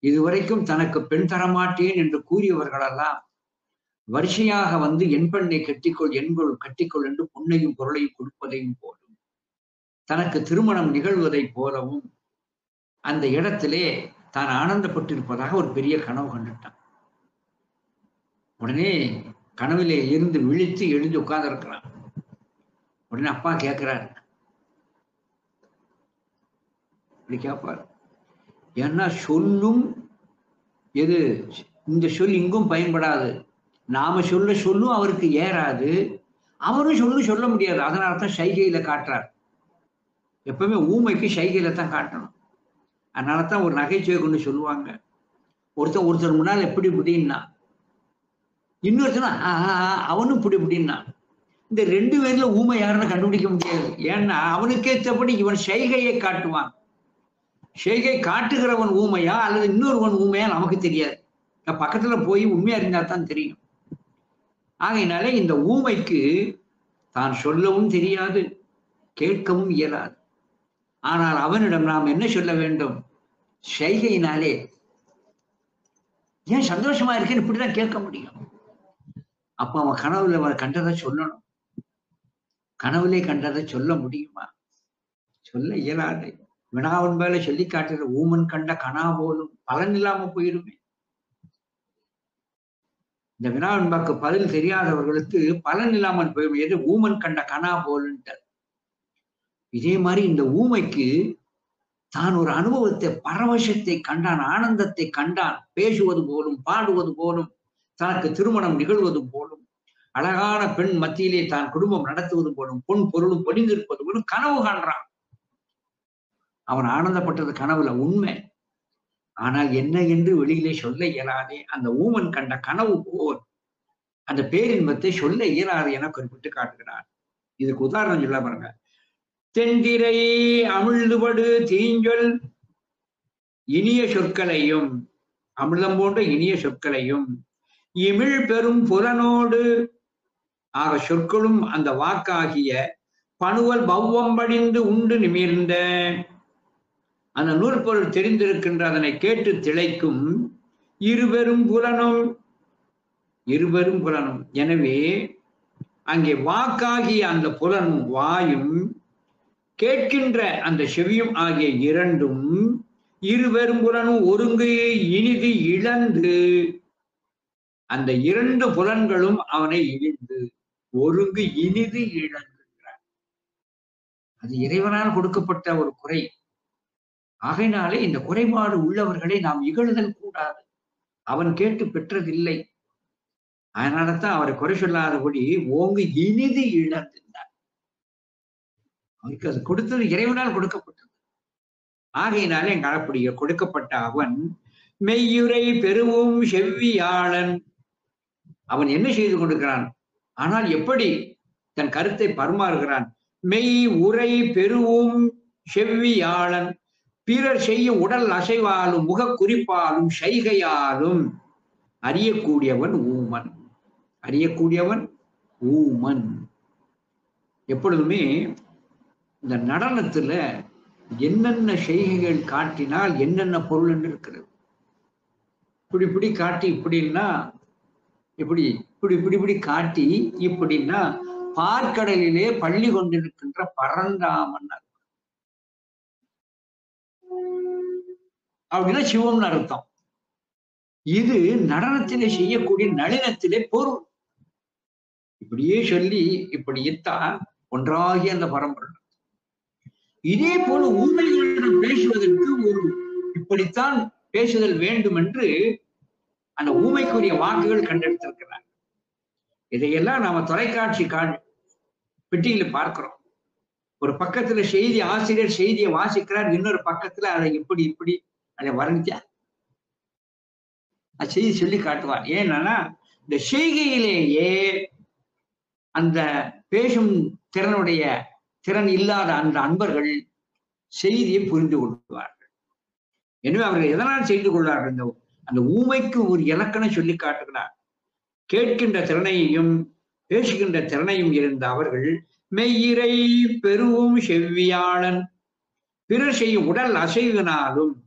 இதுவரைக்கும் தனக்கு பெண் தரமாட்டேன் என்று கூறியவர்களெல்லாம் வரிசையாக வந்து என் பெண்ணை கட்டிக்கொள் எண்கொள் கட்டிக்கொள் என்று பொன்னையும் பொருளையும் கொடுப்பதையும் போலும் தனக்கு திருமணம் நிகழ்வதைப் போலவும் அந்த இடத்திலே தான் ஆனந்தப்பட்டிருப்பதாக ஒரு பெரிய கனவு கண்டுட்டான் உடனே கனவிலே இருந்து விழித்து எழுந்து உட்கார்ந்துருக்கிறான் உடனே அப்பா கேட்கிறாரு இப்படி கேட்பார் ஏன்னா சொல்லும் எது இந்த சொல் இங்கும் பயன்படாது நாம சொல்ல சொல்லும் அவருக்கு ஏறாது அவரும் சொல்லு சொல்ல முடியாது அதனால தான் சைகையில காட்டுறார் எப்பவுமே ஊமைக்கு சைகையில தான் காட்டணும் அதனால தான் ஒரு நகைச்சுவை கொண்டு சொல்லுவாங்க ஒருத்தன் ஒருத்தர் முன்னால் எப்படி இப்படின்னா இன்னொருத்தனா "ஆ, ஆ, ஆ, அவனும் இப்படி இப்படின்னா இந்த ரெண்டு பேர்ல ஊமை யாருன்னு கண்டுபிடிக்க முடியாது ஏன்னா அவனுக்கு ஏற்றபடி இவன் செய்கையை காட்டுவான் செய்கை காட்டுகிறவன் ஊமையா அல்லது இன்னொருவன் ஊமையா நமக்கு தெரியாது நான் பக்கத்துல போய் உண்மையா இருந்தா தான் தெரியும் ஆகையினாலே இந்த ஊமைக்கு தான் சொல்லவும் தெரியாது கேட்கவும் இயலாது ஆனால் அவனிடம் நாம் என்ன சொல்ல வேண்டும் செய்கையினாலே ஏன் சந்தோஷமா இருக்கேன்னு இப்படிதான் கேட்க முடியும் அப்ப அவன் கனவுல அவன் கண்டதை சொல்லணும் கனவுலே கண்டதை சொல்ல முடியுமா சொல்ல இயலாது வினாவின் மேல சொல்லி காட்டுற ஊமன் கண்ட கனா போலும் பலன் இல்லாம போயிருமே இந்த வினாவின்பாக்கு பதில் தெரியாதவர்களுக்கு பலன் இல்லாமல் போயிடும் எது ஊமன் கண்ட கனா போலுன்ட்டு இதே மாதிரி இந்த ஊமைக்கு தான் ஒரு அனுபவத்தை பரவசத்தை கண்டான் ஆனந்தத்தை கண்டான் பேசுவது போலும் பாடுவது போலும் தனக்கு திருமணம் நிகழ்வது போலும் அழகான பெண் மத்தியிலே தான் குடும்பம் நடத்துவது போலும் பொன் பொருளும் பொடிந்திருப்பது போலும் கனவு காண்றான் அவன் ஆனந்தப்பட்டது கனவுல உண்மை ஆனால் என்ன என்று வெளியிலே சொல்ல இயலாதே அந்த ஊமன் கண்ட கனவு போல் அந்த பேரின்பத்தை சொல்ல இயலாது என குறிப்பிட்டு காட்டுகிறார் இதுக்கு உதாரணம் சொல்ல பாருங்க தென்திரை அமிழ்துபடு தீஞ்சொல் இனிய சொற்களையும் அமிர்தம் போன்ற இனிய சொற்களையும் இமிழ் பெரும் புலனோடு ஆக சொற்களும் அந்த வாக்காகிய பணுவல் பவ்வம் படிந்து உண்டு நிமிர்ந்த அந்த நூற்பொருள் தெரிந்திருக்கின்ற அதனை கேட்டு திளைக்கும் இருபெரும் புலனும் இருபெரும் புலனும் எனவே அங்கே வாக்காகிய அந்த புலனும் வாயும் கேட்கின்ற அந்த செவியும் ஆகிய இரண்டும் இருபெரும் புலனும் ஒருங்கு இனிது இழந்து அந்த இரண்டு புலன்களும் அவனை இழிந்து ஒருங்கு இனிது இழந்துகிறார் அது இறைவனால் கொடுக்கப்பட்ட ஒரு குறை ஆகையினாலே இந்த குறைபாடு உள்ளவர்களை நாம் இகழுதல் கூடாது அவன் கேட்டு பெற்றதில்லை அதனால தான் அவரை குறை சொல்லாதபடி ஓங்கு இனிது இழந்திருந்தார் அவருக்கு அது கொடுத்தது இறைவனால் கொடுக்கப்பட்டது ஆகையினாலே எங்க அப்படி கொடுக்கப்பட்ட அவன் மெய்யுரை பெருவும் செவ்வியாளன் அவன் என்ன செய்து கொடுக்கிறான் ஆனால் எப்படி தன் கருத்தை பரிமாறுகிறான் மெய் உரை பெருவும் செவ்வியாளன் பிறர் செய்யும் உடல் அசைவாலும் முக குறிப்பாலும் செய்கையாலும் அறியக்கூடியவன் ஊமன் அறியக்கூடியவன் ஊமன் எப்பொழுதுமே இந்த நடனத்துல என்னென்ன செய்கைகள் காட்டினால் என்னென்ன பொருள் என்று இருக்கிறது இப்படி இப்படி காட்டி இப்படின்னா இப்படி இப்படி இப்படி இப்படி காட்டி இப்படின்னா பார்க்கடலிலே பள்ளி கொண்டிருக்கின்ற பரந்தாமன் அர்த்தம். அப்படின்னா சிவம்னு அர்த்தம் இது நடனத்திலே செய்யக்கூடிய நளினத்திலே பொருள் இப்படியே சொல்லி இப்படி இத்தா ஒன்றாகி அந்த பரம்பரை இதே போல உண்மைகளிடம் பேசுவதற்கு ஒரு இப்படித்தான் பேசுதல் வேண்டும் என்று அந்த ஊமைக்குரிய வாக்குகள் கண்டெடுத்திருக்கிறார் இதையெல்லாம் நாம தொலைக்காட்சி கா பெட்டியில பார்க்கிறோம் ஒரு பக்கத்துல செய்தி ஆசிரியர் செய்தியை வாசிக்கிறார் இன்னொரு பக்கத்துல அதை இப்படி இப்படி அதை வர்ணிச்சா அது செய்தி சொல்லி காட்டுவார் ஏன்னா இந்த செய்கையிலேயே அந்த பேசும் திறனுடைய திறன் இல்லாத அந்த அன்பர்கள் செய்தியை புரிந்து கொள்வார்கள் எனவே அவர்கள் எதனால் செய்து கொள்வார்கள் இந்த அந்த ஊமைக்கு ஒரு இலக்கணம் சொல்லி காட்டுகிறார் கேட்கின்ற திறனையும் பேசுகின்ற திறனையும் இருந்த அவர்கள் மெய்யிரை பெருவும் செவ்வியாளன் பிறர் செய்யும் உடல் அசைவினாலும்